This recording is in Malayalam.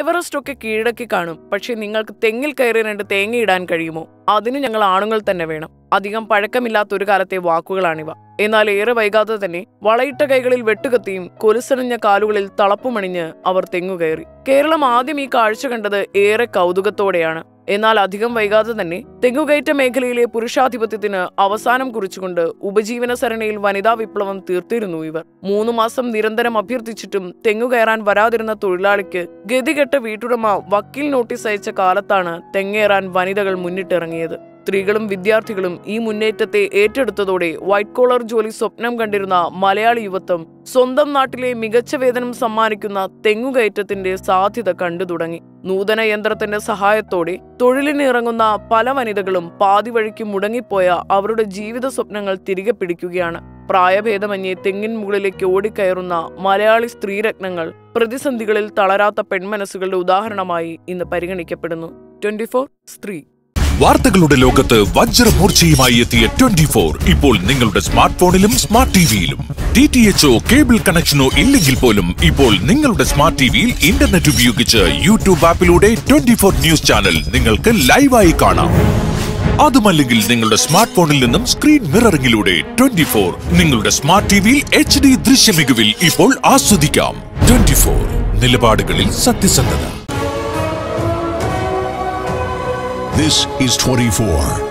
എവറസ്റ്റ് ഒക്കെ കീഴടക്കി കാണും പക്ഷെ നിങ്ങൾക്ക് തെങ്ങിൽ കയറി രണ്ട് തേങ്ങയിടാൻ കഴിയുമോ അതിന് ഞങ്ങൾ ആണുങ്ങൾ തന്നെ വേണം അധികം പഴക്കമില്ലാത്ത ഒരു കാലത്തെ വാക്കുകളാണിവ എന്നാൽ ഏറെ വൈകാതെ തന്നെ വളയിട്ട കൈകളിൽ വെട്ടുകത്തിയും കൊലുസണിഞ്ഞ കാലുകളിൽ തളപ്പുമണിഞ്ഞ് അവർ തെങ്ങുകയറി കേരളം ആദ്യം ഈ കാഴ്ച കണ്ടത് ഏറെ കൗതുകത്തോടെയാണ് എന്നാൽ അധികം വൈകാതെ തന്നെ തെങ്ങുകയറ്റ മേഖലയിലെ പുരുഷാധിപത്യത്തിന് അവസാനം കുറിച്ചുകൊണ്ട് ഉപജീവന സരണിയിൽ വനിതാ വിപ്ലവം തീർത്തിരുന്നു ഇവർ മൂന്ന് മാസം നിരന്തരം അഭ്യർത്ഥിച്ചിട്ടും തെങ്ങുകയറാൻ വരാതിരുന്ന തൊഴിലാളിക്ക് ഗതികെട്ട വീട്ടുടമ വക്കീൽ നോട്ടീസ് അയച്ച കാലത്താണ് തെങ്ങേറാൻ വനിതകൾ മുന്നിട്ടിറങ്ങിയത് സ്ത്രീകളും വിദ്യാർത്ഥികളും ഈ മുന്നേറ്റത്തെ ഏറ്റെടുത്തതോടെ വൈറ്റ് കോളർ ജോലി സ്വപ്നം കണ്ടിരുന്ന മലയാളി യുവത്വം സ്വന്തം നാട്ടിലെ മികച്ച വേതനം സമ്മാനിക്കുന്ന തെങ്ങുകയറ്റത്തിന്റെ സാധ്യത കണ്ടു തുടങ്ങി നൂതന യന്ത്രത്തിന്റെ സഹായത്തോടെ തൊഴിലിന് ഇറങ്ങുന്ന പല വനിതകളും പാതി വഴിക്ക് മുടങ്ങിപ്പോയ അവരുടെ ജീവിത സ്വപ്നങ്ങൾ തിരികെ പിടിക്കുകയാണ് പ്രായഭേദമന്യേ തെങ്ങിൻ മുകളിലേക്ക് ഓടിക്കയറുന്ന മലയാളി സ്ത്രീരത്നങ്ങൾ പ്രതിസന്ധികളിൽ തളരാത്ത പെൺമനസ്സുകളുടെ ഉദാഹരണമായി ഇന്ന് പരിഗണിക്കപ്പെടുന്നു ട്വന്റി സ്ത്രീ വാർത്തകളുടെ ലോകത്ത് വജ്രമൂർച്ചയുമായി എത്തിയ ട്വന്റി ഫോർ ഇപ്പോൾ നിങ്ങളുടെ സ്മാർട്ട് ഫോണിലും സ്മാർട്ട് ടിവിയിലും ഡി ടി എച്ച്ഒ കേബിൾ കണക്ഷനോ ഇല്ലെങ്കിൽ പോലും ഇപ്പോൾ നിങ്ങളുടെ സ്മാർട്ട് ടിവിയിൽ ഇന്റർനെറ്റ് ഉപയോഗിച്ച് യൂട്യൂബ് ആപ്പിലൂടെ ട്വന്റി ഫോർ ന്യൂസ് ചാനൽ നിങ്ങൾക്ക് ലൈവായി കാണാം അതുമല്ലെങ്കിൽ നിങ്ങളുടെ സ്മാർട്ട് ഫോണിൽ നിന്നും സ്ക്രീൻ മിററിംഗിലൂടെ ട്വന്റി ഫോർ നിങ്ങളുടെ സ്മാർട്ട് ടിവിയിൽ എച്ച് ഡി ദൃശ്യമികവിൽ ഇപ്പോൾ ആസ്വദിക്കാം ട്വന്റി ഫോർ നിലപാടുകളിൽ സത്യസന്ധത This is 24.